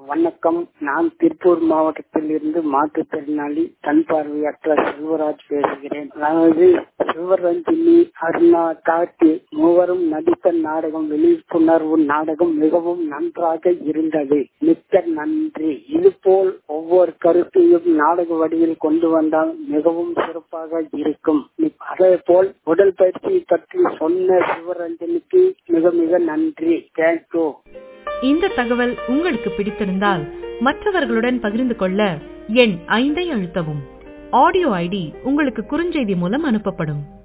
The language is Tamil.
வணக்கம் நான் திருப்பூர் மாவட்டத்தில் இருந்து மாற்றுத்திறனாளி கண் பார்வையற்ற செல்வராஜ் பேசுகிறேன் அதாவது சிவரஞ்சினி அருணா கார்த்தி மூவரும் நடித்த நாடகம் விழிப்புணர்வு நாடகம் மிகவும் நன்றாக இருந்தது மிக்க நன்றி இதுபோல் ஒவ்வொரு கருத்தையும் நாடக வடிவில் கொண்டு வந்தால் மிகவும் சிறப்பாக இருக்கும் அதே போல் உடல் பயிற்சியை பற்றி சொன்ன சிவரஞ்சனிக்கு மிக மிக நன்றி தேங்க்யூ இந்த தகவல் உங்களுக்கு பிடித்திருந்தால் மற்றவர்களுடன் பகிர்ந்து கொள்ள எண் ஐந்தை அழுத்தவும் ஆடியோ ஐடி உங்களுக்கு குறுஞ்செய்தி மூலம் அனுப்பப்படும்